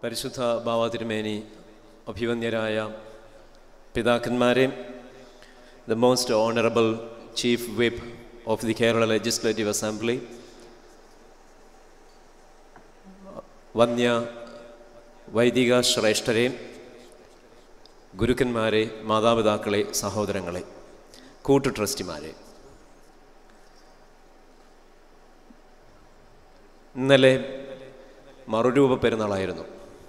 പരിശുദ്ധ ബാവ തിരുമേനി അഭിവന്യരായ പിതാക്കന്മാരെ the most honourable chief whip of the Kerala Legislative Assembly വന്യ വൈദിക ശ്രേഷ്ഠരെ ഗുരുക്കന്മാരെ മാതാപിതാക്കളെ സഹോദരങ്ങളെ കൂട്ടു ട്രസ്റ്റിമാരെ ഇന്നലെ മറുരൂപ പെരുന്നാളായിരുന്നു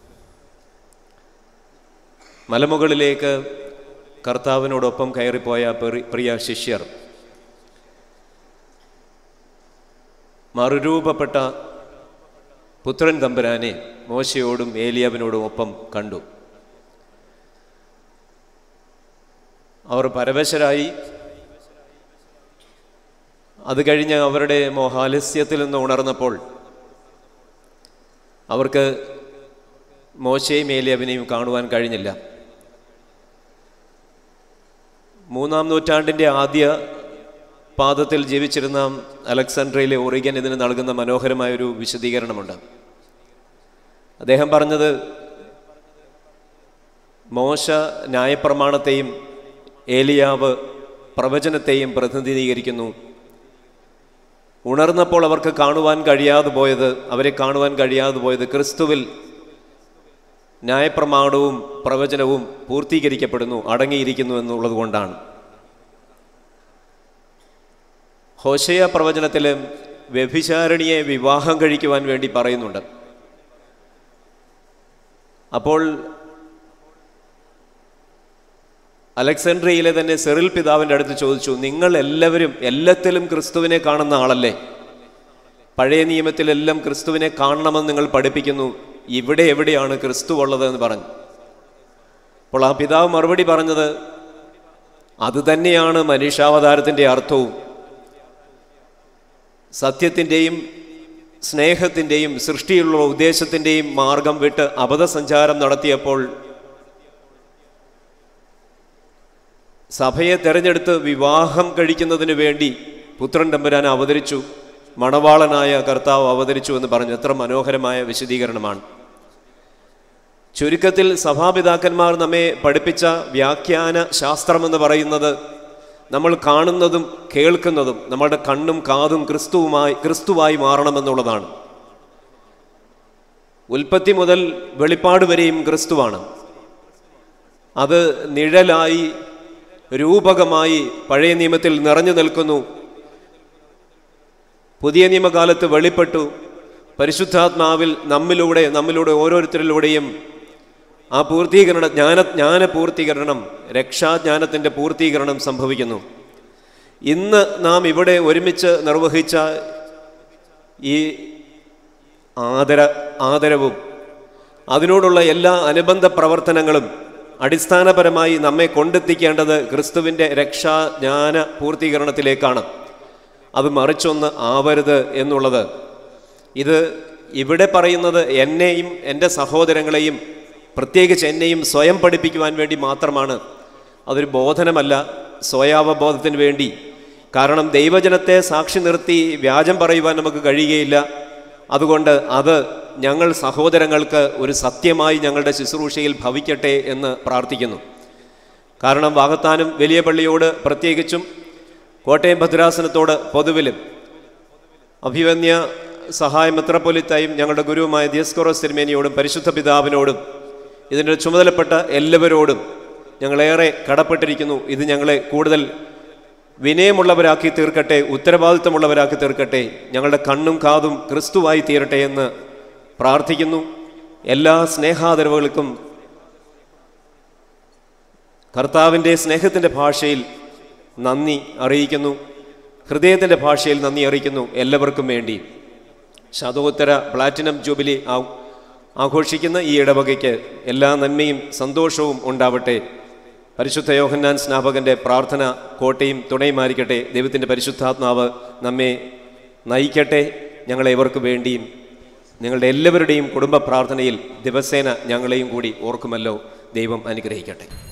മലമുകളിലേക്ക് കർത്താവിനോടൊപ്പം കയറിപ്പോയ പെറി- പ്രിയ ശിഷ്യർ മറുരൂപപ്പെട്ട പുത്രൻ തമ്പുരാനെ മോശയോടും ഏലിയാവിനോടും ഒപ്പം കണ്ടു അവർ പരവശരായി അത് കഴിഞ്ഞ് അവരുടെ മോഹാലസ്യത്തിൽ നിന്ന് ഉണർന്നപ്പോൾ അവർക്ക് മോശയും ഏലിയാവിനെയും കാണുവാൻ കഴിഞ്ഞില്ല മൂന്നാം നൂറ്റാണ്ടിൻ്റെ ആദ്യ പാദത്തിൽ ജീവിച്ചിരുന്ന അലക്സാണ്ട്രയിലെ ഒറിഗൻ ഇതിന് നൽകുന്ന മനോഹരമായൊരു വിശദീകരണമുണ്ട് അദ്ദേഹം പറഞ്ഞത് മോശ ന്യായപ്രമാണത്തെയും ഏലിയാവ് പ്രവചനത്തെയും പ്രതിനിധീകരിക്കുന്നു ഉണർന്നപ്പോൾ അവർക്ക് കാണുവാൻ കഴിയാതെ പോയത് അവരെ കാണുവാൻ കഴിയാതെ പോയത് ക്രിസ്തുവിൽ ന്യായപ്രമാണവും പ്രവചനവും പൂർത്തീകരിക്കപ്പെടുന്നു അടങ്ങിയിരിക്കുന്നു എന്നുള്ളത് കൊണ്ടാണ് ഹോശയ പ്രവചനത്തിൽ വ്യഭിചാരിണിയെ വിവാഹം കഴിക്കുവാൻ വേണ്ടി പറയുന്നുണ്ട് അപ്പോൾ അലക്സാണ്ട്രിയയിലെ തന്നെ സെറിൽ പിതാവിൻ്റെ അടുത്ത് ചോദിച്ചു നിങ്ങൾ എല്ലാവരും എല്ലാത്തിലും ക്രിസ്തുവിനെ കാണുന്ന ആളല്ലേ പഴയ നിയമത്തിലെല്ലാം ക്രിസ്തുവിനെ കാണണമെന്ന് നിങ്ങൾ പഠിപ്പിക്കുന്നു ഇവിടെ എവിടെയാണ് ക്രിസ്തു ഉള്ളത് എന്ന് പറഞ്ഞു അപ്പോൾ ആ പിതാവ് മറുപടി പറഞ്ഞത് അതുതന്നെയാണ് മനുഷ്യാവതാരത്തിൻ്റെ അർത്ഥവും സത്യത്തിൻ്റെയും സ്നേഹത്തിൻ്റെയും സൃഷ്ടിയുള്ള ഉദ്ദേശത്തിൻ്റെയും മാർഗം വിട്ട് അബദ്ധസഞ്ചാരം നടത്തിയപ്പോൾ സഭയെ തെരഞ്ഞെടുത്ത് വിവാഹം കഴിക്കുന്നതിന് വേണ്ടി പുത്രൻ തമ്പുരാൻ അവതരിച്ചു മണവാളനായ കർത്താവ് അവതരിച്ചു എന്ന് പറഞ്ഞു എത്ര മനോഹരമായ വിശദീകരണമാണ് ചുരുക്കത്തിൽ സഭാപിതാക്കന്മാർ നമ്മെ പഠിപ്പിച്ച വ്യാഖ്യാന ശാസ്ത്രമെന്ന് പറയുന്നത് നമ്മൾ കാണുന്നതും കേൾക്കുന്നതും നമ്മളുടെ കണ്ണും കാതും ക്രിസ്തുവുമായി ക്രിസ്തുവായി മാറണമെന്നുള്ളതാണ് ഉൽപ്പത്തി മുതൽ വെളിപ്പാട് വരെയും ക്രിസ്തുവാണ് അത് നിഴലായി രൂപകമായി പഴയ നിയമത്തിൽ നിറഞ്ഞു നിൽക്കുന്നു പുതിയ നിയമകാലത്ത് വെളിപ്പെട്ടു പരിശുദ്ധാത്മാവിൽ നമ്മിലൂടെ നമ്മിലൂടെ ഓരോരുത്തരിലൂടെയും ആ പൂർത്തീകരണ ജ്ഞാന ജ്ഞാന പൂർത്തീകരണം രക്ഷാജ്ഞാനത്തിൻ്റെ പൂർത്തീകരണം സംഭവിക്കുന്നു ഇന്ന് നാം ഇവിടെ ഒരുമിച്ച് നിർവഹിച്ച ഈ ആദര ആദരവും അതിനോടുള്ള എല്ലാ അനുബന്ധ പ്രവർത്തനങ്ങളും അടിസ്ഥാനപരമായി നമ്മെ കൊണ്ടെത്തിക്കേണ്ടത് ക്രിസ്തുവിൻ്റെ രക്ഷാജ്ഞാന പൂർത്തീകരണത്തിലേക്കാണ് അത് മറിച്ചൊന്ന് ആവരുത് എന്നുള്ളത് ഇത് ഇവിടെ പറയുന്നത് എന്നെയും എൻ്റെ സഹോദരങ്ങളെയും പ്രത്യേകിച്ച് എന്നെയും സ്വയം പഠിപ്പിക്കുവാൻ വേണ്ടി മാത്രമാണ് അതൊരു ബോധനമല്ല സ്വയാവബോധത്തിന് വേണ്ടി കാരണം ദൈവജനത്തെ സാക്ഷി നിർത്തി വ്യാജം പറയുവാൻ നമുക്ക് കഴിയുകയില്ല അതുകൊണ്ട് അത് ഞങ്ങൾ സഹോദരങ്ങൾക്ക് ഒരു സത്യമായി ഞങ്ങളുടെ ശുശ്രൂഷയിൽ ഭവിക്കട്ടെ എന്ന് പ്രാർത്ഥിക്കുന്നു കാരണം വാകത്താനും വലിയ പള്ളിയോട് പ്രത്യേകിച്ചും കോട്ടയം ഭദ്രാസനത്തോട് പൊതുവിലും അഭിവന്യ സഹായ മെത്രപ്പൊലിത്തായും ഞങ്ങളുടെ ഗുരുവുമായ ദിയസ്കോറോസ് തിരുമേനിയോടും പരിശുദ്ധ പിതാവിനോടും ഇതിൻ്റെ ചുമതലപ്പെട്ട എല്ലാവരോടും ഞങ്ങളേറെ കടപ്പെട്ടിരിക്കുന്നു ഇത് ഞങ്ങളെ കൂടുതൽ വിനയമുള്ളവരാക്കി തീർക്കട്ടെ ഉത്തരവാദിത്വമുള്ളവരാക്കി തീർക്കട്ടെ ഞങ്ങളുടെ കണ്ണും കാതും ക്രിസ്തുവായി തീരട്ടെ എന്ന് പ്രാർത്ഥിക്കുന്നു എല്ലാ സ്നേഹാദരവുകൾക്കും കർത്താവിൻ്റെ സ്നേഹത്തിൻ്റെ ഭാഷയിൽ നന്ദി അറിയിക്കുന്നു ഹൃദയത്തിൻ്റെ ഭാഷയിൽ നന്ദി അറിയിക്കുന്നു എല്ലാവർക്കും വേണ്ടി ശതോത്തര പ്ലാറ്റിനം ജൂബിലി ആ- ആഘോഷിക്കുന്ന ഈ ഇടവകയ്ക്ക് എല്ലാ നന്മയും സന്തോഷവും ഉണ്ടാവട്ടെ പരിശുദ്ധ യോഹന്നാൻ സ്നാപകന്റെ പ്രാർത്ഥന കോട്ടയും തുണയുമായിരിക്കട്ടെ ദൈവത്തിൻ്റെ പരിശുദ്ധാത്മാവ് നമ്മെ നയിക്കട്ടെ ഞങ്ങളെ ഇവർക്ക് വേണ്ടിയും നിങ്ങളുടെ എല്ലാവരുടെയും കുടുംബ പ്രാർത്ഥനയിൽ ദിവസേന ഞങ്ങളെയും കൂടി ഓർക്കുമല്ലോ ദൈവം അനുഗ്രഹിക്കട്ടെ